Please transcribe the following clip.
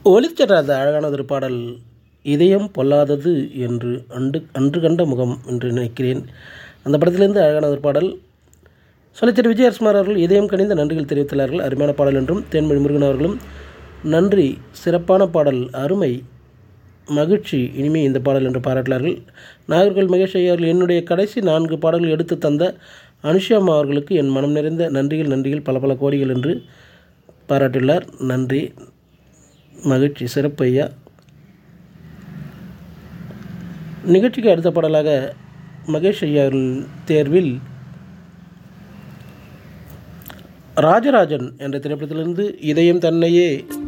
ஒலிச்சராத அழகானதொரு பாடல் இதயம் பொல்லாதது என்று அன்று அன்று கண்ட முகம் என்று நினைக்கிறேன் அந்த படத்திலிருந்து அழகானதொரு பாடல் சொல்லித்திரு விஜயகுமார் அவர்கள் இதயம் கனிந்த நன்றிகள் தெரிவித்துள்ளார்கள் அருமையான பாடல் என்றும் தேன்மொழி முருகன் அவர்களும் நன்றி சிறப்பான பாடல் அருமை மகிழ்ச்சி இனிமே இந்த பாடல் என்று பாராட்டினார்கள் நாகர்கள் மகேஷ் ஐயா அவர்கள் என்னுடைய கடைசி நான்கு பாடல்கள் எடுத்து தந்த அனுஷியாமா அவர்களுக்கு என் மனம் நிறைந்த நன்றிகள் நன்றிகள் பல பல கோடிகள் என்று பாராட்டியுள்ளார் நன்றி மகிழ்ச்சி சிறப்பு ஐயா நிகழ்ச்சிக்கு அடுத்த பாடலாக மகேஷ் ஐயா அவர்கள் தேர்வில் ராஜராஜன் என்ற திரைப்படத்திலிருந்து இதயம் தன்னையே